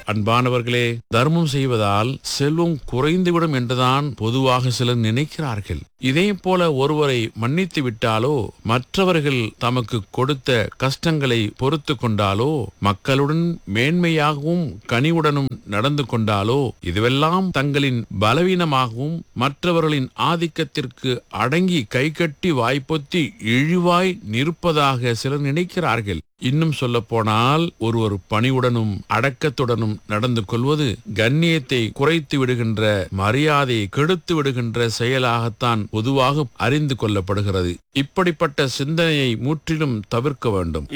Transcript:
அன்பானவர்களே தர்மம் செய்வதால் செல்வம் குறைந்துவிடும் என்றுதான் பொதுவாக சிலர் நினைக்கிறார்கள் இதே போல ஒருவரை மன்னித்து விட்டாலோ மற்றவர்கள் தமக்கு கொடுத்த கஷ்டங்களை பொறுத்து கொண்டாலோ மக்களுடன் மேன்மையாகவும் கனிவுடனும் நடந்து கொண்டாலோ இதுவெல்லாம் தங்களின் பலவீனமாகவும் மற்றவர்களின் ஆதிக்கத்திற்கு அடங்கி கைகட்டி வாய்ப்பொத்தி இழிவாய் நிற்பதாக சிலர் நினைக்கிறார்கள் இன்னும் சொல்ல போனால் ஒருவர் பணிவுடனும் அடக்கத்துடனும் நடந்து கொள்வது கண்ணியத்தை குறைத்து விடுகின்ற மரியாதையை கெடுத்து விடுகின்ற செயலாகத்தான் பொதுவாக அறிந்து கொள்ளப்படுகிறது இப்படிப்பட்ட சிந்தனையை முற்றிலும் தவிர்க்க வேண்டும்